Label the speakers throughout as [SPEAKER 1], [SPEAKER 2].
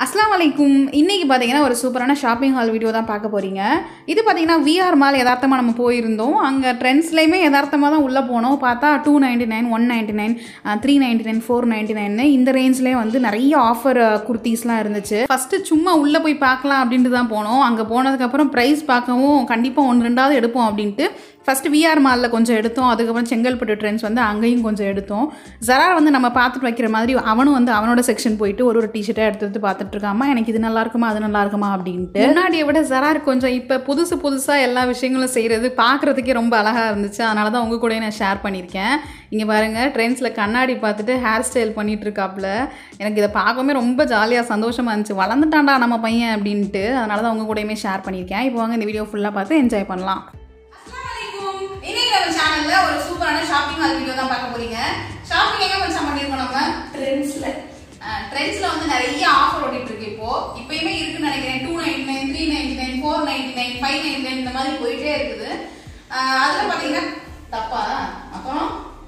[SPEAKER 1] அஸ்லாம் வலைக்கும் இன்றைக்கி பார்த்தீங்கன்னா ஒரு சூப்பரான ஷாப்பிங் ஹால் வீடியோ தான் பார்க்க போகிறீங்க இது பார்த்தீங்கன்னா விஆர் மால் யதார்த்தமாக நம்ம போயிருந்தோம் அங்கே ட்ரெண்ட்ஸ்லேயுமே யதார்த்தமாக தான் உள்ளே போனோம் பார்த்தா two ninety nine one ninety nine three ninety nine four ninety nine இந்த ரேஞ்ச்லேயே வந்து நிறைய ஆஃபர் குர்த்திஸ்லாம் இருந்துச்சு ஃபஸ்ட்டு சும்மா உள்ளே போய் பார்க்கலாம் அப்படின்ட்டு தான் போனோம் அங்கே போனதுக்கப்புறம் ப்ரைஸ் பார்க்கவும் கண்டிப்பாக ஒன்று ரெண்டாவது எடுப்போம் அப்படின்ட்டு ஃபஸ்ட்டு விஆர் மாலில் கொஞ்சம் எடுத்தோம் அதுக்கப்புறம் செங்கல்பட்டு ட்ரெண்ட்ஸ் வந்து அங்கேயும் கொஞ்சம் எடுத்தோம் ஜரார் வந்து நம்ம பார்த்துட்டு வைக்கிற மாதிரி அவனும் வந்து அவனோட செக்ஷன் போயிட்டு ஒரு ஒரு டிஷர்ட்டாக எடுத்து எடுத்து பார்த்துட்டு இருக்காமா எனக்கு இது நல்லா இருக்குமா அது நல்லா இருக்குமா அப்படின்ட்டு முன்னாடியை விட ஜரார் கொஞ்சம் இப்போ புதுசு புதுசாக எல்லா விஷயங்களும் செய்கிறது பார்க்குறதுக்கே ரொம்ப அழகாக இருந்துச்சு அதனால தான் உங்கள் கூடயே நான் ஷேர் பண்ணியிருக்கேன் இங்கே பாருங்கள் ட்ரெண்ட்ஸில் கண்ணாடி பார்த்துட்டு ஹேர் ஸ்டைல் பண்ணிட்டு இருக்காப்புல எனக்கு இதை பார்க்கவே ரொம்ப ஜாலியாக சந்தோஷமாக இருந்துச்சு வளர்ந்துட்டான்டா நம்ம பையன் அப்படின்ட்டு அதனால தான் உங்கள் கூடயுமே ஷேர் பண்ணியிருக்கேன் இப்போ வாங்க இந்த வீடியோ ஃபுல்லாக பார்த்து என்ஜாய் பண்ணலாம் இன்னைக்கு நம்ம சேனல்ல ஒரு சூப்பரான ஷாப்பிங் ஹால் வீடியோ தான் பார்க்க போறீங்க ஷாப்பிங் எங்க மச்சான் பண்ணிருக்கோம் நம்ம ட்ரெண்ட்ஸ்ல ட்ரெண்ட்ஸ்ல வந்து நிறைய ஆஃபர் ஓடிட்டு இருக்கு இப்போ இப்பயுமே இருக்குன்னு நினைக்கிறேன் two ninety nine three ninety nine four ninety nine five ninety nine இந்த மாதிரி போயிட்டே இருக்குது அஹ் அதுல பாத்தீங்கன்னா தப்பா அப்புறம்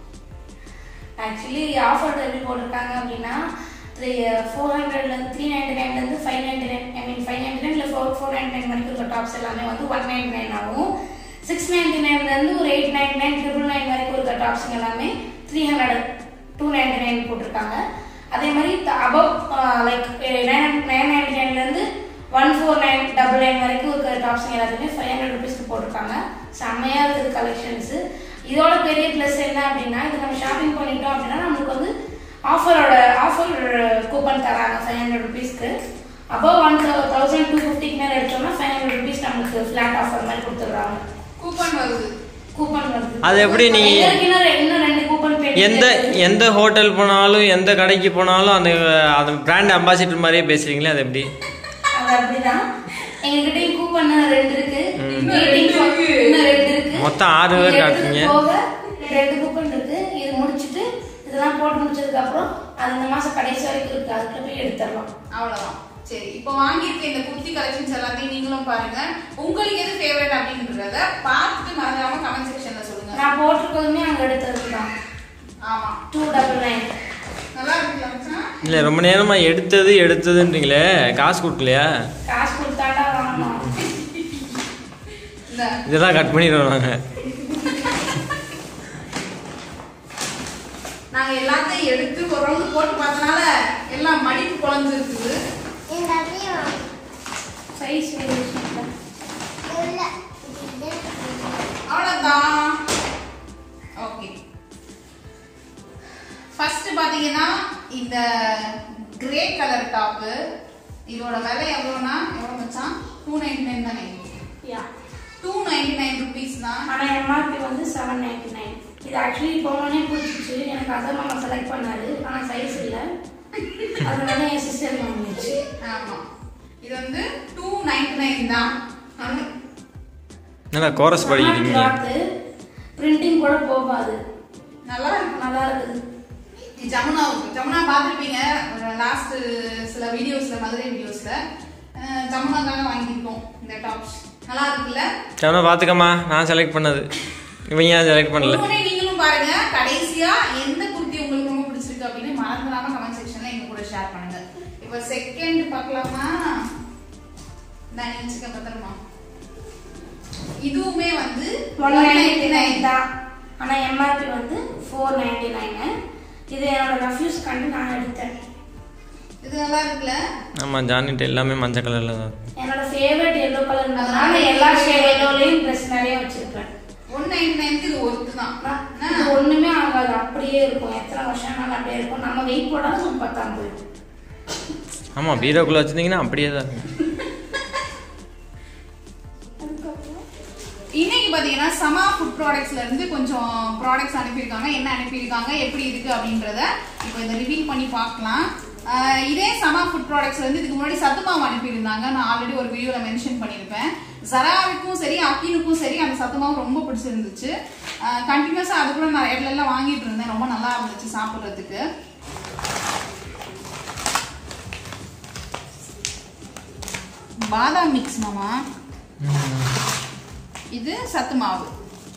[SPEAKER 2] ஆக்சுவலி ஆஃபர் எப்படி போட்டிருக்காங்க அப்படின்னா த்ரீ ஃபோர் ஹண்ட்ரட்லேருந்து த்ரீ நைன்டி நைன்லேருந்து five ninety nine I mean five ninety nine இல்லை ஃபோர் ஃபோர் நைன்டி நைன் வரைக்கும் இருக்க டாப்ஸ் எல்லாமே வந்து ஒன் நைன்டி நைன் ஆகும் சிக்ஸ் நைன்டி நைன்லேருந்து ஒரு eight ninety nine triple nine வரைக்கும் இருக்க டாப்ஸுங்க எல்லாமே three hundred two ninety nine போட்டிருக்காங்க அதே மாதிரி above like nine nine ninety நைன்லேருந்து one four nine double nine வரைக்கும் இருக்கிற டாப்ஸுங்க எல்லாத்தையுமே ஃபைவ் ஹண்ட்ரட் ருபீஸ்க்கு போட்டிருக்காங்க செம்மையாக இருக்குது கலெக்ஷன்ஸு இதோட பெரிய ப்ளஸ் என்ன அப்படின்னா இது நம்ம ஷாப்பிங் பண்ணிட்டோம் அப்படின்னா நம்மளுக்கு வந்து ஆஃபரோட ஆஃபர் கூப்பன் தராங்க ஃபைவ் ஹண்ட்ரட் ருபீஸ்க்கு அபவ் ஒன் தௌசண்ட் டூ ஃபிஃப்டிக்கு மேலே எடுத்தோம்னா ஃபைவ் ஹண்ட்ரட் ருபீஸ் நம்மளுக்கு ஃப்ளாட் ஆஃபர் மாதிரி கொடுத்துட்றாங்க
[SPEAKER 1] கூப்பன் வருது
[SPEAKER 2] கூப்பன் வருது
[SPEAKER 3] அது எப்படி நீங்க
[SPEAKER 2] எங்களுக்கு இன்னும் ரெ- இன்னும் ரெண்டு கூப்பன்
[SPEAKER 3] எந்த எந்த ஹோட்டல் போனாலும் எந்த கடைக்கு போனாலும் அந்த அந்த பிராண்ட் அம்பாசிடர் மாதிரியே பேசுறீங்களே அது எப்படி
[SPEAKER 2] அது அப்படிதான் எங்ககிட்டயும் கூப்பன் ரெண்டு இருக்கு Meeting for- இன்னும் ரெண்டு இருக்கு
[SPEAKER 3] மொத்தம் ஆறு பேர்
[SPEAKER 2] இது
[SPEAKER 3] காட்டுறீங்க.
[SPEAKER 2] எடுத்தது போக ரெண்டு கூப்பன் இருக்கு இது முடிச்சிட்டு இதெல்லாம் போட்டு முடிச்சதுக்கு அப்புறம் அது இந்த மாசம் கடைசி வரைக்கும் இருக்கு அதுக்குள்ள போய் எடுத்துடலாம்
[SPEAKER 1] அவ்வளவுதான் சரி இப்போ வாங்கியிருக்க இந்த குர்த்தி கலெக்ஷன்ஸ் எல்லாத்தையும் நீங்களும் பாருங்க உங்களுக்கு எது ஃபேவரட் அப்படின்றத பார்த்துட்டு மறந்துடாம கமெண்ட் செக்ஷன்ல சொல்லுங்க
[SPEAKER 2] நான் போட்டிருக்கதுமே அங்க எடுத்தது தான்
[SPEAKER 1] ஆமா
[SPEAKER 2] டூ டபுள் நைன்
[SPEAKER 1] நல்லா இருக்குல்ல மச்சான்?
[SPEAKER 3] இல்லை ரொம்ப நேரமா எடுத்தது எடுத்ததுன்றீங்களே காசு கொடுக்கலையா
[SPEAKER 2] காசு கொடுத்தாண்டா வாங்கணும்
[SPEAKER 1] இந்த
[SPEAKER 3] இதெல்லாம் கட் பண்ணிடுவோம் நாங்கள்
[SPEAKER 1] நாங்க எல்லாத்தையும் எடுத்து ஒரு ரவுண்ட் போட்டு பார்த்தனால எல்லாம் மடிப்பு குழஞ்சு இருக்குது
[SPEAKER 2] சைஸ் வேரியேஷன்
[SPEAKER 1] அவ்வளவுதான் ஓகே ஃபர்ஸ்ட் பாத்தீங்கன்னா இந்த கிரே கலர் டாப்பு இதோட விலை எவ்வளோனா எவ்வளோ மச்சான் டூ நைன்டி நைன் தானே
[SPEAKER 2] yeah
[SPEAKER 1] two ninety nine rupees தான்
[SPEAKER 2] ஆனா எம்ஆர்பி வந்து செவன் நைன்டி நைன் இது ஆக்சுவலி போனோடனே பிடிச்சிச்சு எனக்கு அதான் மாமா செலக்ட் பண்ணாரு ஆனா சைஸ் இல்ல அதனால என் சிஸ்டர் வாங்கிடுச்சு
[SPEAKER 1] ஆமா இது வந்து டூ நைன்டி நைன் தான்
[SPEAKER 3] நல்லா கோரஸ் படிக்கிறீங்க
[SPEAKER 2] கிளாத்து பிரிண்டிங் கூட போகாது
[SPEAKER 1] நல்லா இருக்கு
[SPEAKER 2] நல்லா இருக்குது
[SPEAKER 1] இது ஜமுனா ஜமுனா பார்த்துருப்பீங்க லாஸ்ட் சில வீடியோஸ்ல மதுரை வீடியோஸ்ல ஜமுனாக்காக வாங்கியிருக்கோம் இந்த டாப்ஸ் நல்லா இருக்குல்ல
[SPEAKER 3] சரி பார்த்துக்கம்மா நான் செலக்ட் பண்ணது இவங்க ஏன் செலக்ட் பண்ணல
[SPEAKER 1] உடனே நீங்களும் பாருங்க கடைசியா எந்த குர்த்தி உங்களுக்கு ரொம்ப பிடிச்சிருக்கு அப்படின்னு மறந்துடாம கமெண்ட் செக்ஷன்ல எங்க கூட ஷேர் பண்ணுங்க இப்போ செகண்ட் பார்க்கலாமா நான் நினைச்சுக்க பத்திரமா இதுவுமே வந்து
[SPEAKER 2] ஒன் நைன்டி நைன் தான் ஆனா எம்ஆர்பி வந்து ஃபோர் நைன்டி நைனு இது என்னோட ரெஃப்யூஸ் கண்டு நான் எடுத்தேன்
[SPEAKER 1] இது நல்லா இருக்குல்ல
[SPEAKER 3] ஆமாம் ஜானிட்டு எல்லாமே மஞ்சள் கலரில் தான் இருக்கும்.
[SPEAKER 2] என்னோட ஃபேவரட் எல்லோ கலர்னால எல்லா ஷேட் எல்லோலையும் ட்ரெஸ் நிறைய வச்சிருப்பேன்
[SPEAKER 1] ஒன் நைன்டி நைன்க்கு இது ஒர்த்து தான்
[SPEAKER 2] நான்
[SPEAKER 1] என்ன?
[SPEAKER 2] இது ஒண்ணுமே ஆகாது அப்படியே இருக்கும் எத்தனை வருஷம்னாலும் அப்படியே இருக்கும் நம்ம வெயிட் போடாலும் நம்ம பத்தாம் போயிடும்
[SPEAKER 3] ஆமாம் பீரோக்குள்ளே வச்சுருந்தீங்கன்னா அப்படியே தான் இருக்கும்
[SPEAKER 1] இன்னைக்கு பாத்தீங்கன்னா சமா ஃபுட் ப்ராடக்ட்ஸ்ல இருந்து கொஞ்சம் ப்ராடக்ட்ஸ் அனுப்பியிருக்காங்க என்ன அனுப்பியிருக்காங்க எப்படி இருக்கு அப்படின்றத இப்போ இதை ரிவீல் பண்ணி பார்க்கலாம் ஆஹ் இதே சமா ஃபுட் ப்ராடக்ட்ஸ்ல இருந்து இதுக்கு முன்னாடி சத்துமாவு அனுப்பியிருந்தாங்க நான் ஆல்ரெடி ஒரு வீடியோல மென்ஷன் பண்ணியிருப்பேன் ஜராவுக்கும் சரி அக்கீனுக்கும் சரி அந்த சத்துமாவு ரொம்ப பிடிச்சிருந்துச்சு கண்டினியூஸா அது கூட நான் இடத்துல எல்லாம் வாங்கிட்டு இருந்தேன் ரொம்ப நல்லா இருந்துச்சு சாப்பிட்றதுக்கு பாதாம் மிக்ஸ் மாமா இது சத்து மாவு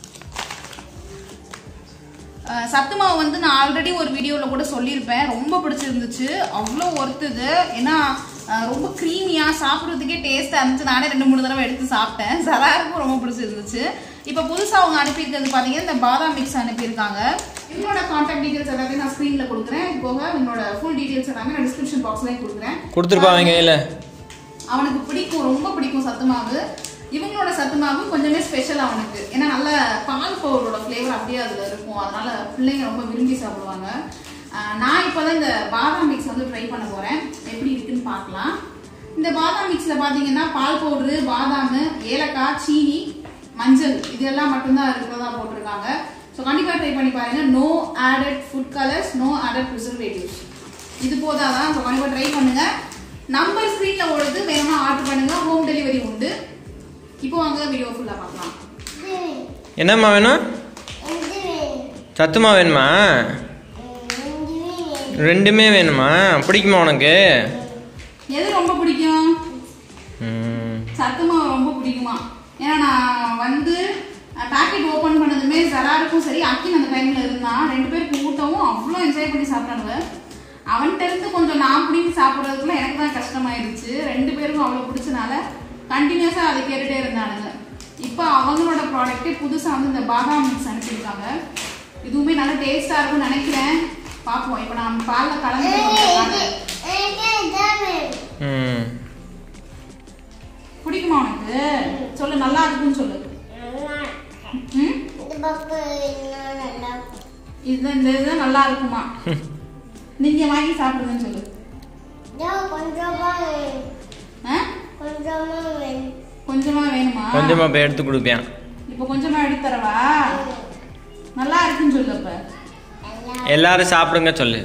[SPEAKER 1] அஹ் சத்து மாவு வந்து நான் ஆல்ரெடி ஒரு வீடியோவில் கூட சொல்லியிருப்பேன் ரொம்ப பிடிச்சிருந்துச்சு அவ்வளோ ஒர்த்துது ஏன்னா அஹ், ரொம்ப க்ரீமியாக சாப்பிட்றதுக்கே டேஸ்ட்டாக இருந்துச்சு நானே ரெண்டு மூணு தடவை எடுத்து சாப்பிட்டேன் சலாருக்கும் ரொம்ப பிடிச்சிருந்துச்சு இப்போ புதுசாக அவங்க அனுப்பியிருக்கிறது பார்த்தீங்கன்னா இந்த பாதாம் மிக்ஸ் அனுப்பியிருக்காங்க இவங்களோட காண்டாக்ட் டீடைல்ஸ் எல்லாத்தையும் நான் ஸ்க்ரீனில் கொடுக்குறேன் இது போக இவங்களோட ஃபுல் டீடைல்ஸ் எல்லாமே நான் டிஸ்கிரிப்ஷன் பாக்ஸ்லேயும் கொடுக்குறேன்
[SPEAKER 3] கொடுத்துருப்பாங்க கையில்
[SPEAKER 1] அவனுக்கு பிடிக்கும் ரொம்ப பிடிக்கும் சத்து மாவு இவங்களோட சத்து மாவு கொஞ்சமே ஸ்பெஷல் அவனுக்கு ஏன்னா நல்ல பால் பவுடரோட ஃப்ளேவர் அப்படியே அதில் இருக்கும் அதனால பிள்ளைங்க ரொம்ப விரும்பி சாப்பிடுவாங்க ஆஹ் நான் இப்போ தான் இந்த பாதாம் மிக்ஸ் வந்து ட்ரை பண்ண போகிறேன் எப்படி இருக்குன்னு பார்க்கலாம் இந்த பாதாம் மிக்ஸில் பார்த்தீங்கன்னா பால் பவுடரு பாதாம் ஏலக்காய் சீனி மஞ்சள் இதெல்லாம் மட்டும்தான் இருக்கிறதா போட்டிருக்காங்க ஸோ கண்டிப்பாக ட்ரை பண்ணி பாருங்க no added food colours no added preservatives இது போதாதான் ஸோ கண்டிப்பாக ட்ரை பண்ணுங்க நம்பர் ஸ்க்ரீனில் ஓடுது வேணுமா ஆர்டர் பண்ணுங்க ஹோம் டெலிவரி உண்டு இப்போ வாங்க வீடியோ ஃபுல்லாக பார்க்கலாம்
[SPEAKER 3] என்னம்மா வேணும் சத்துமா வேணுமா ரெண்டுமே வேணுமா பிடிக்குமா உனக்கு
[SPEAKER 1] எது ரொம்ப பிடிக்கும்
[SPEAKER 3] ம்
[SPEAKER 1] சத்துமா ரொம்ப பிடிக்குமா ஏன்னா நான் வந்து பேக்கெட் ஓப்பன் பண்ணதுமே ஜராருக்கும் சரி அக்கின் அந்த டைம்ல இருந்தான் ரெண்டு பேருக்கு ஊட்டவும் அவ்வளோ என்ஜாய் பண்ணி சாப்பிட்டானுங்க அவன்கிட்ட இருந்து கொஞ்சம் நான் பிடிங்கி சாப்பிட்றதுக்குள்ள எனக்கு தான் கஷ்டமாயிருச்சு ரெண்டு பேருக்கும் அவ்வளோ பிடிச்சனால கண்டினியூஸாக அதை கேட்டுட்டே இருந்தானுங்க இப்போ அவங்களோட ப்ராடக்ட்டே புதுசாக வந்து இந்த பாதாம் மிக்ஸ் அனுப்பியிருக்காங்க இதுவுமே நல்லா டேஸ்டாக இருக்கும்னு நினைக்கிறேன் பார்ப்போம் இப்போ நான் பாலில் கலந்து காட்டுறேன்.
[SPEAKER 3] ம்
[SPEAKER 1] பிடிக்குமா உனக்கு சொல்லு நல்லா இருக்குன்னு சொல்லு ம் இது இந்த இது நல்லா இருக்குமா நீங்க வாங்கி சாப்பிடுங்கன்னு சொல்லு ஆ? கொஞ்சமா வேணுமா
[SPEAKER 3] கொஞ்சமாக போய் எடுத்து கொடுப்பேன்
[SPEAKER 1] இப்போ கொஞ்சமா எடுத்து தரவா நல்லா இருக்குன்னு சொல்லு அப்ப
[SPEAKER 3] எல்லாரும் சாப்பிடுங்க சொல்லு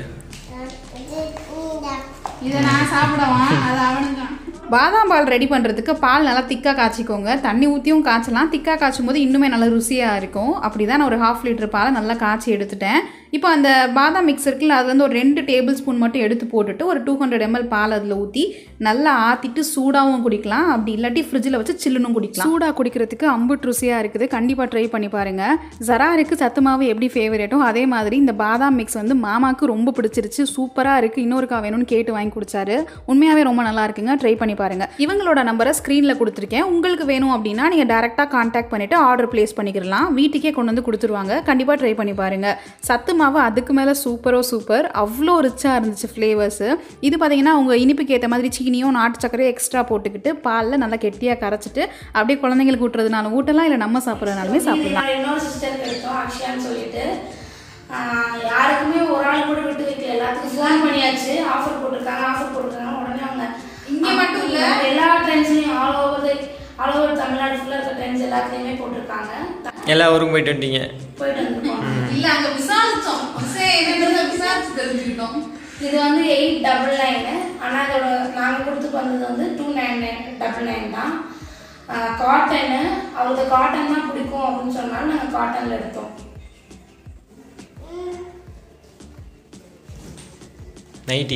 [SPEAKER 1] இதை நான் சாப்பிடவா அது அவனுக்கு பாதாம் பால் ரெடி பண்ணுறதுக்கு பால் நல்லா திக்காக காய்ச்சிக்கோங்க தண்ணி ஊற்றியும் காய்ச்சலாம் திக்காக காய்ச்சும் போது இன்னுமே நல்லா ருசியாக இருக்கும் அப்படி தான் நான் ஒரு ஹாஃப் லிட்டர் பாலை நல்லா காய்ச்சி எடுத்துட்டேன் இப்போ அந்த பாதாம் மிக்ஸ் இருக்குல்ல அதுல இருந்து ஒரு ரெண்டு டேபிள் ஸ்பூன் மட்டும் எடுத்து போட்டுட்டு ஒரு டூ ஹண்ட்ரட் எம்எல் பால் அதில் ஊற்றி நல்லா ஆற்றிட்டு சூடாகவும் குடிக்கலாம் அப்படி இல்லாட்டி ஃப்ரிட்ஜில் வச்சு சில்லுனும் குடிக்கலாம் சூடாக குடிக்கிறதுக்கு அம்புட் ருசியாக இருக்குது கண்டிப்பாக ட்ரை பண்ணி பாருங்கள் ஜராருக்கு சத்து மாவு எப்படி ஃபேவரேட்டோ அதே மாதிரி இந்த பாதாம் மிக்ஸ் வந்து மாமாவுக்கு ரொம்ப பிடிச்சிருச்சு சூப்பராக இருக்குது இன்னொருக்கா வேணும்னு கேட்டு வாங்கி குடிச்சாரு உண்மையாகவே ரொம்ப நல்லா இருக்குங்க ட்ரை பண்ணி பாருங்க இவங்களோட நம்பரை ஸ்க்ரீனில் கொடுத்துருக்கேன் உங்களுக்கு வேணும் அப்படின்னா நீங்கள் டேரெக்டாக காண்டாக்ட் பண்ணிவிட்டு ஆர்டர் ப்ளேஸ் பண்ணிக்கிறலாம் வீட்டுக்கே கொண்டு வந்து கொடுத்துருவாங்க கண்டிப்பாக ட்ரை பண்ணி பாருங்க சத்து மாவு அதுக்கு மேலே சூப்பரோ சூப்பர் அவ்வளோ ரிச்சாக இருந்துச்சு ஃப்ளேவர்ஸு இது பார்த்தீங்கன்னா உங்கள் இனிப்புக்கு ஏற்ற மாதிரி சீனியோ நாட்டு சர்க்கரையோ எக்ஸ்ட்ரா போட்டுக்கிட்டு பாலில் நல்லா கெட்டியாக கரைச்சிட்டு அப்படியே குழந்தைங்களுக்கு ஊட்டுறதுனால ஊட்டலாம் இல்லை நம்ம சாப்பிட்றதுனாலுமே சாப்பிடலாம்
[SPEAKER 2] என்னோட இன்னொரு சிஸ்டருக்கு எடுத்தோம் அக்ஷயான்னு சொல்லிட்டு ஆஹ் யாருக்குமே ஒரு ஆள் கூட விட்டு வைக்கல எல்லாத்துக்கும் ஃபோன் பண்ணியாச்சு ஆஃபர் போட்டிருக்காங்க ஆஃபர் போட்டிருக்காங்க உடனே அவங்க
[SPEAKER 1] இங்க மட்டும் இல்ல.
[SPEAKER 2] எல்லா ட்ரெண்ட்ஸ்லையும் all over all over Tamil Nadu ஃபுல்லாக இருக்க ட்ரெண்ட்ஸ் எல்லாத்துலேயுமே போட்டிருக்காங்க
[SPEAKER 3] எல்லா ஊருக்கும் போயிட்டு வந்துட்டீங்க
[SPEAKER 2] போயிட்டு வந்துருக்கோம்
[SPEAKER 1] இல்லை அங்கே விசாரிச்சோம் விசாரிச்சு தெரிஞ்சுக்கிட்டோம்
[SPEAKER 2] இது வந்து எயிட் டபுள் நைனு ஆனால் இதோட நாங்கள் கொடுத்துட்டு வந்தது வந்து two nine nine double nine தான் காட்டனு அவருக்கு காட்டன் தான் பிடிக்கும் அப்படின்னு சொன்னாலும் நாங்கள் காட்டனில் எடுத்தோம்
[SPEAKER 3] நைட்டி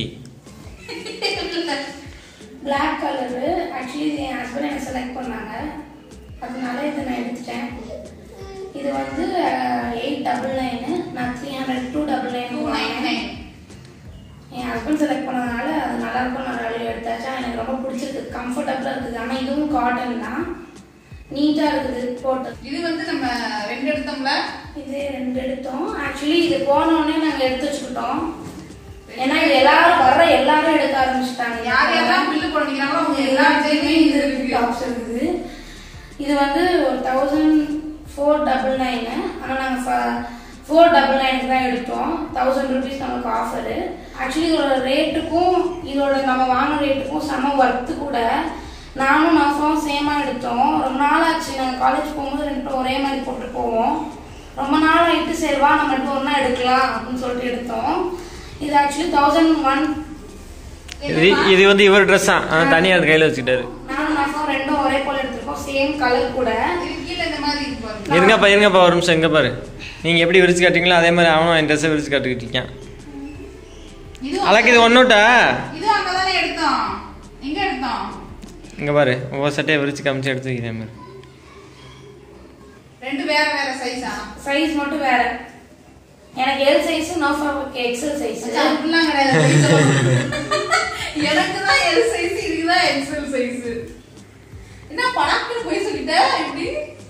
[SPEAKER 2] பிளாக் கலரு ஆக்சுவலி இது என் ஹஸ்பண்ட் எனக்கு செலக்ட் பண்ணாங்க அதனால இதை நான் எடுத்துட்டேன் இது வந்து எயிட் டபுள் நைனு நான் three hundred two double nine என் ஹஸ்பண்ட் செலக்ட் பண்ணதுனால அது நல்லா இருக்கும் நான் வெளியே எடுத்தாச்சா எனக்கு ரொம்ப பிடிச்சிருக்கு கம்ஃபர்டபுளாக இருக்குது ஆனால் இதுவும் காட்டன் தான் நீட்டாக இருக்குது போட்டு
[SPEAKER 1] இது வந்து நம்ம ரெண்டு எடுத்தோம்ல
[SPEAKER 2] இது ரெண்டு எடுத்தோம் ஆக்சுவலி இது போனோடனே நாங்கள் எடுத்து வச்சுக்கிட்டோம் ஏன்னா இது எல்லாரும் வர்ற எல்லாரும் எடுக்க ஆரம்பிச்சிட்டாங்க
[SPEAKER 1] யார் யாரெல்லாம் பில்லு போடுறீங்களோ அவங்க எல்லா
[SPEAKER 2] எல்லாத்தையுமே இது
[SPEAKER 1] இருக்கு
[SPEAKER 2] டாப்ஸ் இருக்குது இது வந்து ஒரு தௌசண்ட் ஃபோர் டபுள் நைனு ஆனால் நாங்கள் ஃபோர் டபுள் நைனுக்கு தான் எடுத்தோம் தௌசண்ட் ருபீஸ் நமக்கு ஆஃபரு ஆக்சுவலி இதோட ரேட்டுக்கும் இதோட நம்ம வாங்கின ரேட்டுக்கும் செம ஒர்த்து கூட நானும் நஃபாவும் சேமாக எடுத்தோம் ரொம்ப நாள் ஆச்சு நாங்கள் காலேஜ் போகும்போது ரெண்டு பேரும் ஒரே மாதிரி போட்டு போவோம் ரொம்ப நாள் ஆயிட்டு சரி வா நம்ம ரெண்டு ஒன்றா எடுக்கலாம் அப்படின்னு சொல்லிட்டு எடுத்தோம் இது ஆக்சுவலி தௌசண்ட் ஒன்
[SPEAKER 3] இது இது வந்து இவர் ட்ரெஸ் தான் ஆனால் தனியாக அது கையில் வச்சுக்கிட்டாரு
[SPEAKER 2] நானும் நஃபாவும் ரெண்டும் ஒரே போல எடுத்திருக்கோம் சேம் கலர் கூட
[SPEAKER 1] இது கீழே இந்த மாதிரி இருக்கு பாருங்க
[SPEAKER 3] இருங்கப்பா இருங்கப்பா ஒரு நிமிஷம் எங்கே பாரு நீங்கள் எப்படி விரிச்சு காட்டுறீங்களோ அதே மாதிரி அவனும் என் ட்ரெஸ்ஸை விரிச்சு காட்டுக்கிட்டு
[SPEAKER 1] இது
[SPEAKER 3] அழகு இது ஒன்றுட்டா
[SPEAKER 1] இது அங்கதானே எடுத்தோம் எங்க எடுத்தோம்
[SPEAKER 3] இங்கே பாரு ஒவ்வொரு சட்டையை விரிச்சு காமிச்சு எடுத்து வைக்கிறேன் மாதிரி
[SPEAKER 1] ரெண்டு வேற வேற சைஸா
[SPEAKER 2] சைஸ் மட்டும் வேற எனக்கு எல் சைஸ் நோஃபாவுக்கு எக்ஸல் சைஸ்
[SPEAKER 1] அப்படிலாம் கிடையாது எனக்கு தான் எல் சைஸ் இதுதான் எக்ஸல் சைஸ் என்ன படாக்குன்னு போய் சொல்லிட்ட இப்படி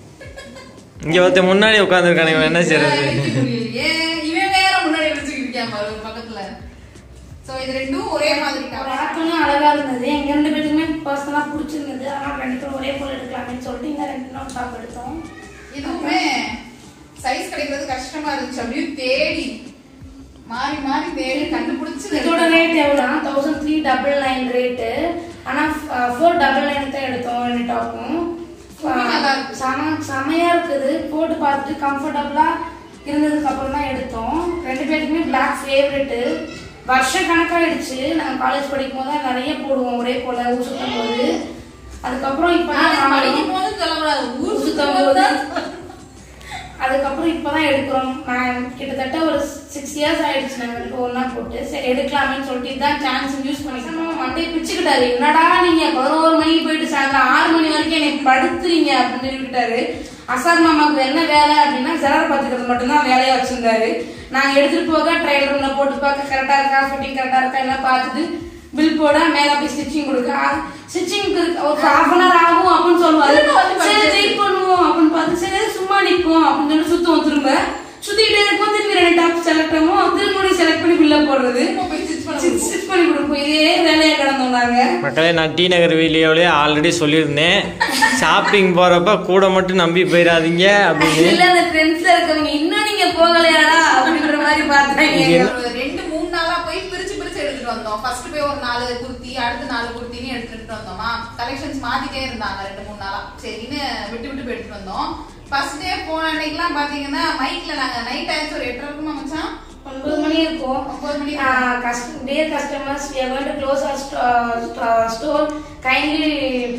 [SPEAKER 3] இங்க ஒருத்தன் முன்னாடி உட்காந்துருக்கானே இவன் என்ன செய்யறது
[SPEAKER 1] வைக்க முடியலையே. இவன் வேற முன்னாடி வச்சுக்கிட்டு இருக்கான் பாரு ஒரு பக்கத்துல சோ இது ரெண்டும் ஒரே மாதிரி
[SPEAKER 2] ஒரு
[SPEAKER 1] தான்
[SPEAKER 2] ஆட்டோலாம் அழகா இருந்தது எங்க ரெண்டு பேருக்குமே பர்சனலா பிடிச்சிருந்தது அதனால ரெண்டு பேரும் ஒரே போல எடுக்கலாம்னு சொல்லிட்டு இங்க ரெண்டு நாள் டாப் எடுத்தோம்
[SPEAKER 1] இதுவுமே சைஸ் கிடைக்கிறது கஷ்டமா இருந்துச்சு அப்படியே தேடி மாறி மாறி தேடி கண்டுபிடிச்சு
[SPEAKER 2] இதோட ரேட் எவ்வளோனா thousand three double nine rate ஆனால் ஃபோர் டபுள் நைன் தான் எடுத்தோம் ரெண்டு டாப்பும்
[SPEAKER 1] ரொம்ப நல்லா இருக்கு.
[SPEAKER 2] செம செமையா இருக்குது போட்டு பார்த்துட்டு கம்ஃபர்டபுளா இருந்ததுக்கு அப்புறம் தான் எடுத்தோம் ரெண்டு பேருக்குமே பிளாக் ஃபேவரெட்டு வருஷ கணக்காயிடுச்சு நாங்கள் காலேஜ் படிக்கும் போது தான் நிறைய போடுவோம் ஒரே போல ஊர் சுத்தும் போது அதுக்கப்புறம் இப்போ
[SPEAKER 1] நான் படிக்கும் போது சொல்லக்கூடாது ஊர்
[SPEAKER 2] ஊர்
[SPEAKER 1] சுத்தம்
[SPEAKER 2] சுத்தும் போது
[SPEAKER 1] போது
[SPEAKER 2] அதுக்கப்புறம் இப்பதான் எடுக்கிறோம் நான் கிட்டத்தட்ட ஒரு சிக்ஸ் இயர்ஸ் ஆயிடுச்சு நாங்க ரெண்டு ஒண்ணா போட்டு சரி எடுக்கலாமேன்னு சொல்லிட்டு இதான் சான்ஸ் யூஸ் பண்ணிக்கணும் மண்டே பிச்சுக்கிட்டாரு என்னடா நீங்க பதினோரு மணிக்கு போயிட்டு சாயந்தரம் ஆறு மணி வரைக்கும் என்னை படுத்துறீங்க அப்படின்னு சொல்லிட்டாரு அசார் மாமாவுக்கு என்ன வேலை அப்படின்னா ஜெரார் பார்த்துக்கிறது மட்டும்தான் வேலையா வச்சிருந்தாரு நாங்க எடுத்துட்டு போக ட்ரையல் ரூம்ல போட்டு பார்க்க கரெக்டா இருக்கா ஃபிட்டிங் கரெக்டா இருக்கா எல்லாம் பார்த்துட்டு பில் போட மேல போய் ஸ்டிச்சிங் கொடுக்க ஸ்டிச்சிங்க்கு ஒரு ஹாஃப் அன் ஹவர் ஆகும் அப்படின்னு சொல்லுவாரு
[SPEAKER 1] திரும்ப வந்து
[SPEAKER 2] சரி
[SPEAKER 1] படிச்சு.
[SPEAKER 2] வெயிட் பண்ணுவோம் அப்படின்னு பார்த்து சரி சும்மா நிப்போம் அப்படின்னு சொல்லி சுத்துவோம் திரும்ப சுத்திக்கிட்டே இருக்கும் திரும்பி ரெண்டு டாப் செலக்ட் ஆகும் திரும்ப செலக்ட் பண்ணி பில்ல போடுறது
[SPEAKER 1] திரும்ப போய் stitch பண்ண கொடுப்போம்.
[SPEAKER 2] ஸ்டிச் பண்ணி கொடுப்போம் இதே வேலையா கிடந்தோம் நாங்க
[SPEAKER 3] மக்களே நான் டி நகர் வீடியோவிலே ஆல்ரெடி சொல்லியிருந்தேன் ஷாப்பிங் போறப்ப கூட மட்டும் நம்பி போயிடாதீங்க அப்படின்னு
[SPEAKER 2] இல்ல அந்த ட்ரெண்ட்ஸ்ல இருக்கவங்க இன்னும் நீங்க போகலையாடா அப்படின்ற மாதிரி பார்த்தாங்க
[SPEAKER 3] இது என்ன?
[SPEAKER 1] ஒரு ரெண்டு மூணு நாளா போய் பிரிச்சு பிரிச்சு எடுத்துட்டு வந்தோம் ஃபர்ஸ்ட் போய் ஒரு நாலு குர்த்தி அடுத்து நாலு குர்த்தின்னு எடுத்துட்டு வந்தோமா கலெக்ஷன்ஸ் மாத்திட்டே இருந்தாங்க ரெண்டு மூணு நாளா சரின்னு விட்டு விட்டு போய் எடுத்துட்டு வந்தோம் ஃபர்ஸ்ட் டே போன அன்னைக்கெல்லாம் பாத்தீங்கன்னா மைக்ல நாங்க நைட் ஆயிடுச்சு ஒரு எட்டரை இருக்குமா மச்சான்
[SPEAKER 2] ஒன்பது மணி இருக்கும்
[SPEAKER 1] ஒன்பது மணி
[SPEAKER 2] dear customers we are going to close our sto- uh, store kindly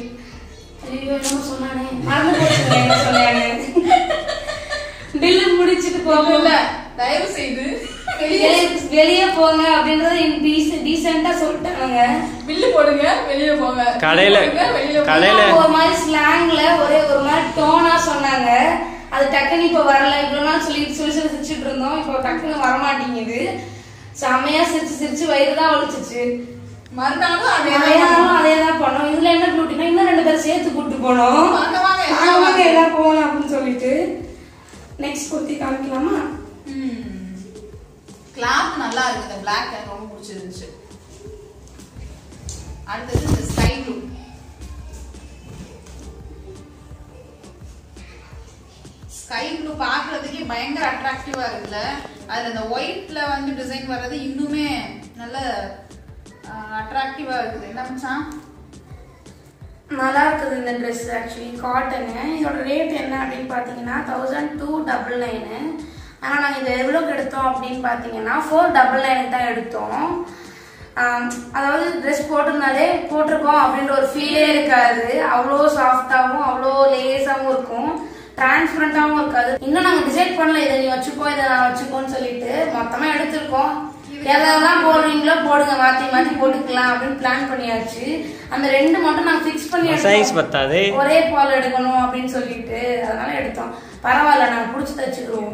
[SPEAKER 2] ஐயோ என்னமோ சொன்னானே மறந்து போச்சுங்க என்ன சொன்னாங்க பில்லு முடிச்சிட்டு போங்க
[SPEAKER 1] இல்ல தயவு செய்து வெளியே
[SPEAKER 2] வெளிய- வெளிய போங்க அப்படின்றத டீசெண்டா சொல்லிட்டாங்க
[SPEAKER 1] பில்லு போடுங்க வெளியே போங்க
[SPEAKER 3] கடையில-
[SPEAKER 1] போடுங்க, வெளியே போங்க.
[SPEAKER 3] கடையில-
[SPEAKER 2] ஒரு மாதிரி ஸ்லாங்ல ஒரே ஒரு மாதிரி டோனா சொன்னாங்க அது டக்குன்னு இப்ப வரல இவ்வளவு நாள் சொல்லி சொல்லி சொல்லி சிரிச்சிட்டு இருந்தோம் இப்போ டக்குன்னு வரமாட்டேங்குது செமையா சிரிச்சு சிரிச்சு வயிறு தான் ஒழிச்சிச்சு
[SPEAKER 1] மறுநாளும் அதே
[SPEAKER 2] அதே நாளும் அதே தான் பண்ணோம் இதுல என்ன பியூட்டினா இன்னும் ரெண்டு பேரும் சேர்த்து கூட்டு போனோம்
[SPEAKER 1] வாங்க, வாங்க, எல்லாம்
[SPEAKER 2] வாங்க,
[SPEAKER 1] வாங்க.
[SPEAKER 2] எல்லாம் போகலாம் அப்படின்னு சொல்லிட்டு நெக்ஸ்ட் குர்த்தி காமிக்கலாமா
[SPEAKER 1] கிளாத் நல்லா இருக்கு இந்த பிளாக் எனக்கு ரொம்ப பிடிச்சிருந்துச்சு அடுத்தது இந்த ஸ்கை ப்ளூ ஸ்கை ப்ளூ பார்க்கறதுக்கே பயங்கர அட்ராக்டிவா இருக்குல்ல அதுல இந்த ஒயிட்ல வந்து டிசைன் வர்றது இன்னுமே நல்ல அட்ராக்டிவா இருக்குது என்ன மச்சான்
[SPEAKER 2] நல்லா இருக்குது இந்த ட்ரெஸ் ஆக்சுவலி காட்டனு இதோட ரேட் என்ன அப்படின்னு பார்த்தீங்கன்னா தௌசண்ட் டூ டபுள் நைனு ஆனால் நாங்கள் இதை எவ்வளோக்கு எடுத்தோம் அப்படின்னு பார்த்தீங்கன்னா ஃபோர் டபுள் நைனுக்கு தான் எடுத்தோம் ஆம், அதாவது ட்ரெஸ் போட்டிருந்தாலே போட்டிருக்கோம் அப்படின்ற ஒரு ஃபீலே இருக்காது அவ்வளோ சாஃப்டாகவும் அவ்வளோ லேஸாகவும் இருக்கும் டிரான்ஸ்பரண்டாகவும் இருக்காது இன்னும் நாங்கள் டிசைட் பண்ணல இதை நீ வச்சுக்கோ இதை நான் வச்சுக்கோன்னு சொல்லிட்டு மொத்தமாக எடுத்திருக்கோம் எதெல்லாம் போடுறீங்களோ போடுங்க மாத்தி மாத்தி போட்டுக்கலாம் அப்படின்னு பிளான் பண்ணியாச்சு அந்த ரெண்டு மட்டும் நாங்க ஃபிக்ஸ் பண்ணி
[SPEAKER 3] Size
[SPEAKER 2] எடுத்தோம்.
[SPEAKER 3] பத்தாது.
[SPEAKER 2] ஒரே பால் எடுக்கணும் அப்படின்னு சொல்லிட்டு அதனால எடுத்தோம் பரவாயில்ல நாங்க புடிச்சு தச்சுக்கிறோம்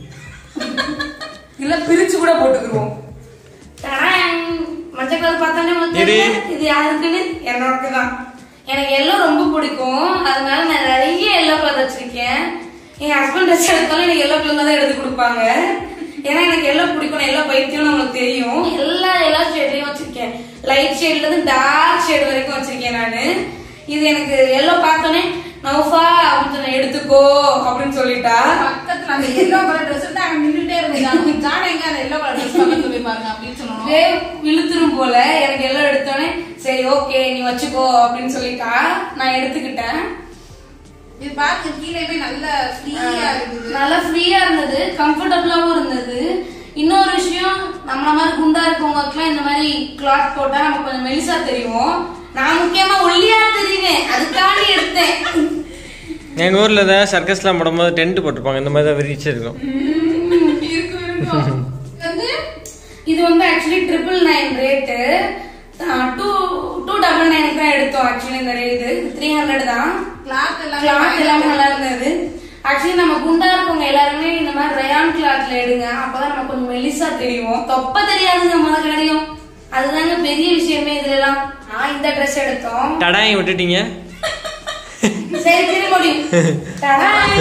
[SPEAKER 2] இல்ல பிரிச்சு கூட போட்டுக்கிறோம் டடாங். மஞ்சள் கலர் பார்த்தாலே உங்களுக்கு
[SPEAKER 3] இரு.
[SPEAKER 2] தெரியும். இது யாருக்குன்னு என்னோடக்கு தான் எனக்கு எல்லோ ரொம்ப பிடிக்கும் அதனால நான் நிறைய எல்லோ கலர் வச்சிருக்கேன் என் ஹஸ்பண்ட் ட்ரெஸ் எடுத்தாலும் எனக்கு எல்லோ கலர் தான் எடுத்து கொடுப்பாங்க ஏன்னா எனக்கு எல்லோ பிடிக்கும் எல்லோ பைத்தியம் உங்களுக்கு தெரியும் எல்லா எல்லா ஷேட்லயும் வச்சிருக்கேன் லைட் ஷேட்ல இருந்து டார்க் ஷேட் வரைக்கும் வச்சிருக்கேன் நானு இது எனக்கு எல்லோ பார்த்தோன்னே நௌஃபா அப்படின்னு சொன்ன எடுத்துக்கோ அப்படின்னு சொல்லிட்டா
[SPEAKER 1] பக்கத்துல அந்த எல்லோ கலர் ட்ரெஸ் இருந்தா அங்க நின்னுட்டே இருந்தாங்க ஜான எங்க அந்த எல்லோ கலர் ட்ரெஸ் பக்கத்துல போய் பாருங்க அப்படின்னு சொல்லணும்
[SPEAKER 2] அப்படியே இழுத்துரும் போல எனக்கு எல்லாம் எடுத்தோடனே சரி ஓகே நீ வச்சுக்கோ அப்படின்னு சொல்லிட்டா நான் எடுத்துக்கிட்டேன்
[SPEAKER 1] இது பாருங்க கீழேயுமே நல்ல ஃப்ரீயா இருக்குது
[SPEAKER 2] நல்லா ஃப்ரீயா இருந்தது கம்ஃபர்டபுளாவும் இருந்தது இன்னொரு விஷயம் நம்மள மாதிரி குண்டா இருக்கவங்களுக்குலாம் இந்த மாதிரி கிளாத் போட்டா நமக்கு கொஞ்சம் மெலிசா தெரியும் நான் முக்கியமா ஒல்லியா தெரியுவேன் அதுக்காண்டி எடுத்தேன்
[SPEAKER 3] எங்க ஊர்ல தான் சர்க்கஸ்லாம் போடும்போது டென்ட் போட்டிருப்பாங்க இந்த மாதிரி தான் விரிச்சிருக்கும்
[SPEAKER 1] இருக்கும் இருக்கும் இது வந்து
[SPEAKER 2] இது வந்து actually triple nine rate two two double nine தான் எடுத்தோம் ஆக்சுவலி இந்த ரேட்டு த்ரீ ஹண்ட்ரட் தான்
[SPEAKER 1] கிளாத் எல்லாம்
[SPEAKER 2] கிளாத் எல்லாமே நல்லா இருந்தது ஆக்சுவலி நம்ம குண்டா இருக்கவங்க எல்லாருமே இந்த மாதிரி ரயான் கிளாத்ல எடுங்க அப்பதான் நம்ம கொஞ்சம் மெலிசா தெரியும் தொப்ப தெரியாதுங்க முதல் கிடையும் அதுதாங்க பெரிய விஷயமே இதுல எல்லாம் நான் இந்த ட்ரெஸ் எடுத்தோம்
[SPEAKER 3] டடாயும் விட்டுட்டீங்க
[SPEAKER 2] சரி திரும்படியும் டடாய்.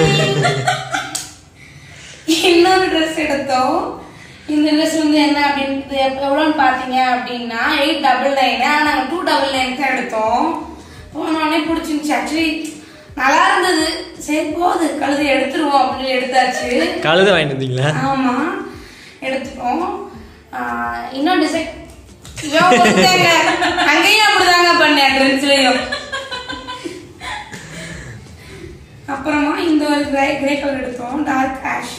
[SPEAKER 2] இன்னொரு ட்ரெஸ் எடுத்தோம் இந்த ட்ரெஸ் வந்து என்ன அப்படின்னு எவ்வளோன்னு பார்த்தீங்க அப்படின்னா எயிட் டபுள் நைனு ஆனால் நாங்கள் டூ டபுள் நைன் தான் எடுத்தோம் போனோடனே பிடிச்சிருந்துச்சு ஆக்சுவலி நல்லா இருந்தது சரி போகுது கழுதை எடுத்துருவோம் அப்படின்னு எடுத்தாச்சு
[SPEAKER 3] கழுத வாங்கிட்டு வந்தீங்களா
[SPEAKER 2] ஆமா எடுத்துட்டோம் ஆஹ் இன்னும் டிசைன் அங்கேயும் அப்படிதாங்க பண்ணேன் ட்ரெஸ்லயும் அப்புறமா இந்த ஒரு கிரே கிரே கலர் எடுத்தோம் டார்க் ஆஷ்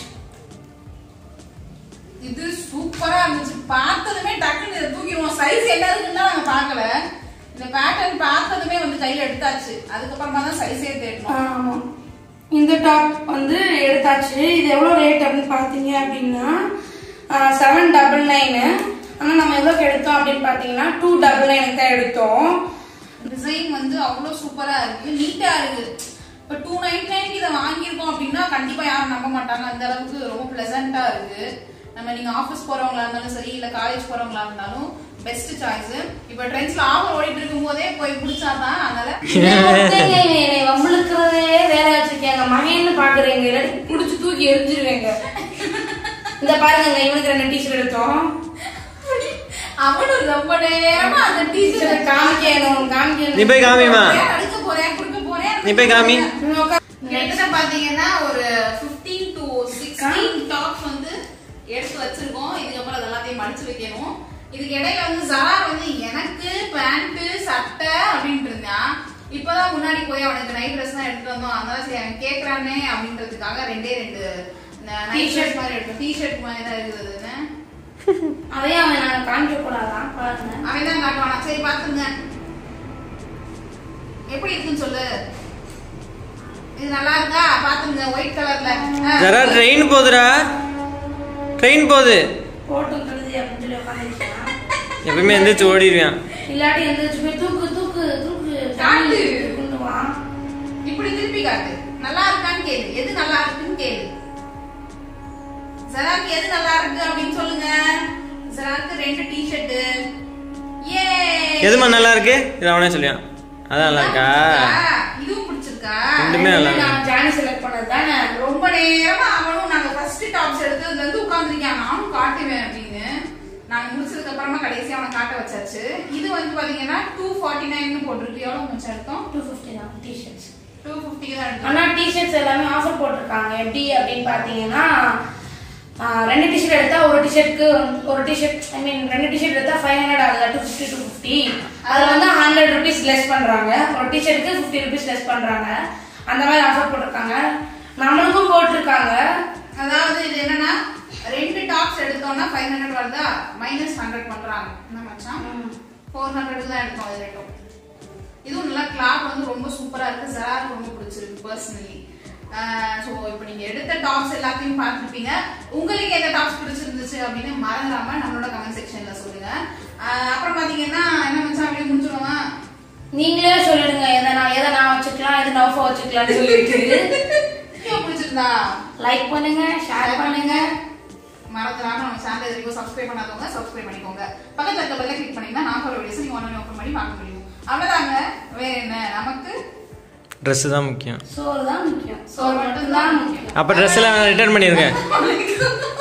[SPEAKER 1] இது சூப்பரா இருந்துச்சு பார்த்ததுமே டக்குன்னு இதை தூக்கிடுவோம் சைஸ் என்ன இருக்குன்னு நாங்க பார்க்கல இந்த பேட்டர்ன் பார்த்ததுமே வந்து கையில எடுத்தாச்சு அதுக்கப்புறமா தான் சைஸே தேடணும்
[SPEAKER 2] ஆமா இந்த டாப் வந்து எடுத்தாச்சு இது எவ்வளோ ரேட் அப்படின்னு பார்த்தீங்க அப்படின்னா செவன் டபுள் நைனு ஆனால் நம்ம எவ்வளோக்கு எடுத்தோம் அப்படின்னு பார்த்தீங்கன்னா டூ டபுள் நைனுக்கு தான் எடுத்தோம்
[SPEAKER 1] டிசைன் வந்து அவ்வளோ சூப்பரா இருக்கு நீட்டா இருக்கு இப்போ டூ நைன்டி நைன் இதை வாங்கியிருக்கோம் அப்படின்னா கண்டிப்பா யாரும் நம்ப மாட்டாங்க அந்த அளவுக்கு ரொம்ப பிளசண்டா இருக்கு நம்ம நீங்க ஆஃபீஸ் போறவங்களா இருந்தாலும் சரி இல்ல காலேஜ் போறவங்களா இருந்தாலும் பெஸ்ட் சாய்ஸ் இப்போ ட்ரெண்ட்ஸ்ல ஆஃபர் ஓடிட்டு இருக்கும் போதே போய் பிடிச்சாதான் அதனால
[SPEAKER 2] இதை பொறுத்தவரைக்கும் என்னை வம்பிழுக்கிறதே வேலை வச்சிருக்கேங்க மகன்னு பாக்குறீங்க இல்லாட்டி புடிச்சு தூக்கி எரிஞ்சிருவேங்க இந்த பாருங்க இவனுக்கு ரெண்டு டீஷர்ட் எடுத்தோம்
[SPEAKER 1] அவனும் ரொம்ப நேரமா அந்த டீச்சர்
[SPEAKER 2] டீஷர்ட் காமிக்கணும்
[SPEAKER 3] நீ
[SPEAKER 2] காமிக்கணும்
[SPEAKER 3] போய் காமிமா
[SPEAKER 1] அடுக்க போறேன் கொடுக்க போறேன்
[SPEAKER 3] நீ போய் காமி
[SPEAKER 2] ம், உட்கார்.
[SPEAKER 1] கிட்டத்தட்ட பாத்தீங்கன்னா ஒரு 15 டு 16 டாப்ஸ் வந்து எடுத்து வச்சிருக்கோம் இதுக்கப்புறம் அது எல்லாத்தையும் மடிச்சு வைக்கணும் இதுக்கு இடையில வந்து ஜரா வந்து எனக்கு பேண்ட் சட்டை அப்படின்ட்டு இருந்தான் இப்பதான் முன்னாடி போய் அவனுக்கு நைட் ட்ரெஸ் தான் எடுத்துட்டு வந்தோம் அதனால சரி அவன் கேக்குறானே அப்படின்றதுக்காக ரெண்டே ரெண்டு நைட் ஷர்ட் மாதிரி எடுத்தோம் டி ஷர்ட் மாதிரி தான் இருக்குதுன்னு
[SPEAKER 2] அதையும் அவன் நான் காமிக்க கூடாதான் பாருங்க
[SPEAKER 1] அவன் தான் காட்டுவானா சரி பாத்துங்க எப்படி இருக்குன்னு சொல்லு இது நல்லா இருக்கா பாத்துங்க ஒயிட் கலர்ல
[SPEAKER 3] ஜரா ட்ரெயின் போகுதுடா ட்ரெயின் போகுது
[SPEAKER 2] போட்டு கழுதி அப்படின்னு சொல்லி உட்காந்துருக்கான்
[SPEAKER 3] எப்பயுமே எந்திரிச்சு ஓடிடுவேன்
[SPEAKER 2] இல்லாட்டி எந்திரிச்சு போய் தூக்கு தூக்கு தூக்கு
[SPEAKER 1] காட்டு.
[SPEAKER 2] கொண்டு வா
[SPEAKER 1] இப்படி திருப்பி காட்டு நல்லா இருக்கான்னு கேளு எது நல்லா இருக்குன்னு கேளு ஜராக்கு எது நல்லா இருக்கு அப்படின்னு சொல்லுங்க ஜராக்கு ரெண்டு டி ஷர்ட் ஏ
[SPEAKER 3] எதுமா நல்லா இருக்கு இது அவனே சொல்லியான் அதான் நல்லா இருக்கா
[SPEAKER 1] இதுவும் பிடிச்சிருக்கா
[SPEAKER 3] ரெண்டுமே நல்லா இருக்கு
[SPEAKER 2] நான் ஜானி செலக்ட் பண்ணது தானே
[SPEAKER 1] ரொம்ப நேரமா அவனும் நாங்க ஃபர்ஸ்ட் டாப்ஸ் எடுத்ததுல இருந்து உட்கார்ந்திருக்கான் நானும் காட்டுவேன் அப்படின்னு நாங்க முடிச்சதுக்கு அப்புறமா கடைசியா அவனை காட்ட வச்சாச்சு இது வந்து பாத்தீங்கன்னா டூ ஃபார்ட்டி நைன் போட்டிருக்கு எவ்வளவு மிச்சம் எடுத்தோம்
[SPEAKER 2] டூ ஃபிஃப்டி தான் டிஷர்ட்ஸ்
[SPEAKER 1] டூ ஃபிஃப்டிக்கு தான் எடுத்தோம்
[SPEAKER 2] ஆனா டிஷர்ட்ஸ் எல்லாமே ஆஃபர் போட்டிருக்காங்க எப்படி அப்படின்னு பாத்தீங்கன்னா ஆ, ரெண்டு டிஷர்ட் எடுத்தா ஒரு டிஷர்ட்க்கு ஒரு டிஷர்ட் ஐ மீன் ரெண்டு டிஷர்ட் எடுத்தா ஃபைவ் ஹண்ட்ரட் ஆகுது டூ ஃபிஃப்டி டூ ஃபிஃப்டி அதுல வந்து ஹண்ட்ரட் ருபீஸ் லெஸ் பண்றாங்க ஒரு டிஷர்ட்க்கு ஃபிஃப்டி ருபீஸ் லெஸ் பண்றாங்க அந்த மாதிரி ஆஃபர் போட்டிருக்காங்க நம்மளுக்கும் போட்டிருக்காங்க
[SPEAKER 1] அதாவது இது என்னன்னா ரெண்டு டாப்ஸ் எடுத்தோம்னா ஃபைவ் ஹண்ட்ரட் வருதா மைனஸ் ஹண்ட்ரட் பண்றாங்க என்ன மச்சான் ஃபோர் ஹண்ட்ரட் தான் எடுத்தோம் இது ரெண்டும் இதுவும் நல்லா கிளாத் வந்து ரொம்ப சூப்பரா இருக்கு ஜராக்கு ரொம்ப பிடிச்சிருக்கு பர்சனலி ஸோ இப்போ நீங்க எடுத்த டாப்ஸ் எல்லாத்தையும் பார்த்துருப்பீங்க உங்களுக்கு எந்த டாப்ஸ் பிடிச்சிருந்துச்சு அப்படின்னு மறந்துடாம நம்மளோட கமெண்ட் செக்ஷன்ல சொல்லுங்க ஆஹ் அப்புறம் பாத்தீங்கன்னா என்ன மச்சான் அப்படியே முடிச்சிருவோமா
[SPEAKER 2] நீங்களே சொல்லிடுங்க எதை நான் எதை நான் வச்சுக்கலாம் எது நௌஃபா வச்சுக்கலாம்னு சொல்லிட்டு
[SPEAKER 1] வீடியோ பிடிச்சிருந்தா
[SPEAKER 2] லைக் பண்ணுங்க ஷேர் பண்ணுங்க
[SPEAKER 1] மறந்துடாம நம்ம சேனல் இது வரைக்கும் சப்ஸ்கிரைப் பண்ணாதவங்க சப்ஸ்கிரைப் பண்ணிக்கோங்க பக்கத்துல இருக்க பெல்ல கிளிக் பண்ணீங்கன்னா நான் ஒரு வீடியோஸ் நீங்க ஒன்னு ஓப்பன் பண்ணி பார்க்க முடியும் அவ்வளவுதாங்க வேற என்ன நமக்கு
[SPEAKER 3] ட்ரெஸ்ஸு தான் முக்கியம்
[SPEAKER 2] சோறு தான் முக்கியம்
[SPEAKER 1] சோறு மட்டும் தான் முக்கியம்
[SPEAKER 3] அப்போ ட்ரெஸ் எல்லாம் ரிட்டர்ன் பண்ணிருங்க
[SPEAKER 1] வணக்கம்.